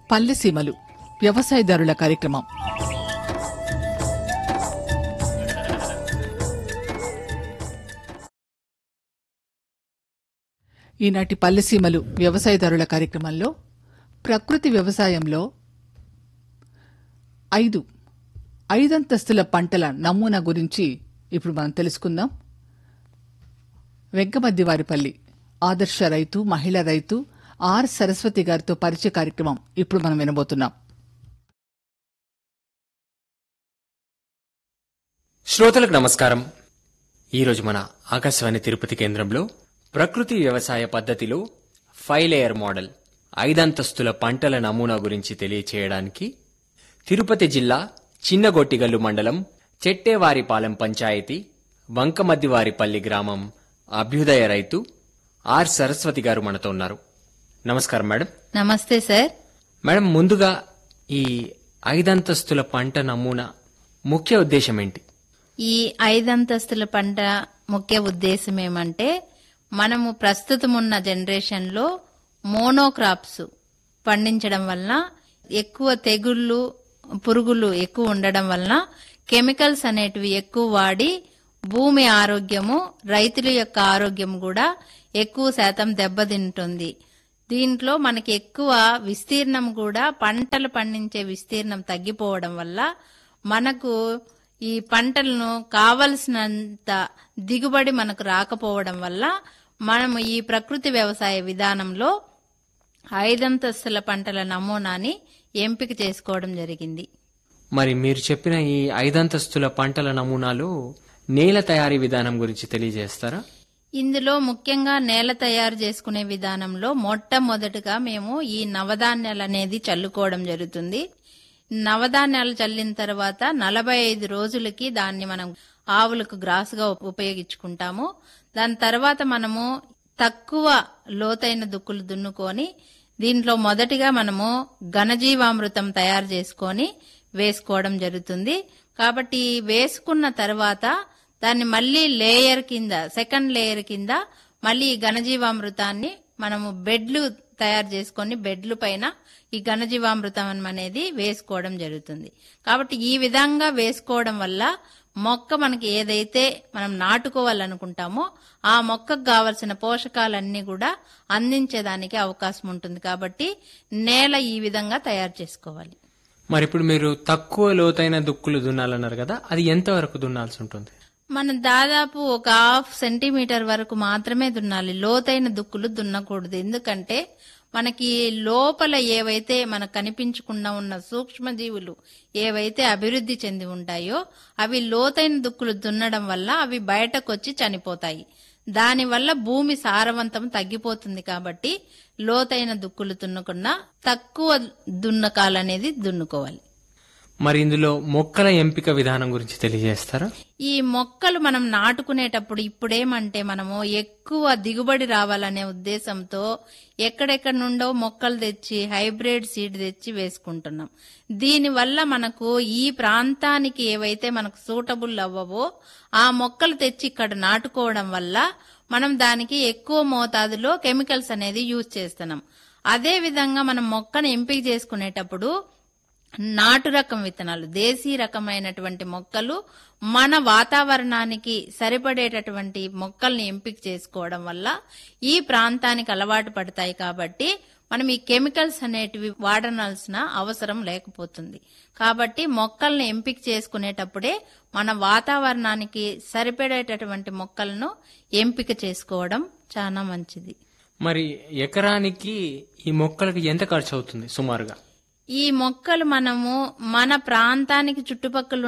పల్లెసీమలు వ్యవసాయదారుల కార్యక్రమం ఈనాటి పల్లెసీమలు వ్యవసాయదారుల కార్యక్రమంలో ప్రకృతి వ్యవసాయంలో ఐదు ఐదంతస్తుల పంటల నమూనా గురించి ఇప్పుడు మనం తెలుసుకుందాం వెంకమద్దివారిపల్లి ఆదర్శ రైతు మహిళా రైతు ఆర్ సరస్వతి గారితో పరిచయ కార్యక్రమం ఇప్పుడు మనం వినబోతున్నాం శ్రోతలకు నమస్కారం ఈరోజు మన ఆకాశవాణి తిరుపతి కేంద్రంలో ప్రకృతి వ్యవసాయ పద్ధతిలో ఫైవ్ లేయర్ మోడల్ ఐదంతస్తుల పంటల నమూనా గురించి తెలియచేయడానికి తిరుపతి జిల్లా చిన్నగొట్టిగల్లు మండలం చెట్టేవారిపాలెం పంచాయతీ వంకమద్దివారిపల్లి గ్రామం అభ్యుదయ రైతు ఆర్ సరస్వతి గారు మనతో ఉన్నారు నమస్కారం మేడం నమస్తే సార్ మేడం ముందుగా ఈ ఐదంతస్తుల పంట నమూనా ముఖ్య ఉద్దేశం ఏంటి ఈ ఐదంతస్తుల పంట ముఖ్య ఉద్దేశం ఏమంటే మనము ప్రస్తుతం ఉన్న జనరేషన్ లో మోనోక్రాప్స్ పండించడం వలన ఎక్కువ తెగుళ్ళు పురుగులు ఎక్కువ ఉండడం వలన కెమికల్స్ అనేటివి ఎక్కువ వాడి భూమి ఆరోగ్యము రైతుల యొక్క ఆరోగ్యం కూడా ఎక్కువ శాతం దెబ్బతింటుంది దీంట్లో మనకి ఎక్కువ విస్తీర్ణం కూడా పంటలు పండించే విస్తీర్ణం తగ్గిపోవడం వల్ల మనకు ఈ పంటలను కావలసినంత దిగుబడి మనకు రాకపోవడం వల్ల మనము ఈ ప్రకృతి వ్యవసాయ విధానంలో ఐదంతస్తుల పంటల నమూనాని ఎంపిక చేసుకోవడం జరిగింది మరి మీరు చెప్పిన ఈ ఐదంతస్తుల పంటల నమూనాలు నేల తయారీ విధానం గురించి తెలియజేస్తారా ఇందులో ముఖ్యంగా నేల తయారు చేసుకునే విధానంలో మొట్టమొదటిగా మేము ఈ నవధాన్యాలు అనేది చల్లుకోవడం జరుగుతుంది నవధాన్యాలు చల్లిన తర్వాత నలభై ఐదు రోజులకి దాన్ని మనం ఆవులకు గ్రాసుగా ఉపయోగించుకుంటాము దాని తర్వాత మనము తక్కువ లోతైన దుక్కులు దున్నుకొని దీంట్లో మొదటిగా మనము ఘనజీవామృతం తయారు చేసుకొని వేసుకోవడం జరుగుతుంది కాబట్టి వేసుకున్న తర్వాత దాన్ని మళ్ళీ లేయర్ కింద సెకండ్ లేయర్ కింద మళ్ళీ ఈ ఘనజీవామృతాన్ని మనము బెడ్లు తయారు చేసుకొని బెడ్లు పైన ఈ ఘనజీవామృతం అనేది వేసుకోవడం జరుగుతుంది కాబట్టి ఈ విధంగా వేసుకోవడం వల్ల మొక్క మనకి ఏదైతే మనం నాటుకోవాలనుకుంటామో ఆ మొక్కకు కావలసిన పోషకాలన్నీ కూడా అందించేదానికి అవకాశం ఉంటుంది కాబట్టి నేల ఈ విధంగా తయారు చేసుకోవాలి మరి ఇప్పుడు మీరు తక్కువ లోతైన దుక్కులు దున్నాలన్నారు కదా అది ఎంత వరకు దున్నాల్సి ఉంటుంది మనం దాదాపు ఒక హాఫ్ సెంటీమీటర్ వరకు మాత్రమే దున్నాలి లోతైన దుక్కులు దున్నకూడదు ఎందుకంటే మనకి లోపల ఏవైతే మనకు కనిపించకుండా ఉన్న సూక్ష్మజీవులు ఏవైతే అభివృద్ధి చెంది ఉంటాయో అవి లోతైన దుక్కులు దున్నడం వల్ల అవి బయటకు వచ్చి చనిపోతాయి దానివల్ల భూమి సారవంతం తగ్గిపోతుంది కాబట్టి లోతైన దుక్కులు దున్నకుండా తక్కువ దున్నకాలనేది దున్నుకోవాలి మరి ఇందులో మొక్కల ఎంపిక విధానం గురించి తెలియజేస్తారా ఈ మొక్కలు మనం నాటుకునేటప్పుడు ఇప్పుడేమంటే మనము ఎక్కువ దిగుబడి రావాలనే ఉద్దేశంతో ఎక్కడెక్కడ నుండో మొక్కలు తెచ్చి హైబ్రిడ్ సీడ్ తెచ్చి వేసుకుంటున్నాం దీనివల్ల మనకు ఈ ప్రాంతానికి ఏవైతే మనకు సూటబుల్ అవ్వవో ఆ మొక్కలు తెచ్చి ఇక్కడ నాటుకోవడం వల్ల మనం దానికి ఎక్కువ మోతాదులో కెమికల్స్ అనేది యూజ్ చేస్తున్నాం అదే విధంగా మనం మొక్కను ఎంపిక చేసుకునేటప్పుడు నాటు రకం విత్తనాలు దేశీ రకమైనటువంటి మొక్కలు మన వాతావరణానికి సరిపడేటటువంటి మొక్కల్ని ఎంపిక చేసుకోవడం వల్ల ఈ ప్రాంతానికి అలవాటు పడతాయి కాబట్టి మనం ఈ కెమికల్స్ అనేటివి వాడనాల్సిన అవసరం లేకపోతుంది కాబట్టి మొక్కల్ని ఎంపిక చేసుకునేటప్పుడే మన వాతావరణానికి సరిపడేటటువంటి మొక్కలను ఎంపిక చేసుకోవడం చాలా మంచిది మరి ఎకరానికి ఈ మొక్కలకు ఎంత ఖర్చు అవుతుంది సుమారుగా ఈ మొక్కలు మనము మన ప్రాంతానికి చుట్టుపక్కల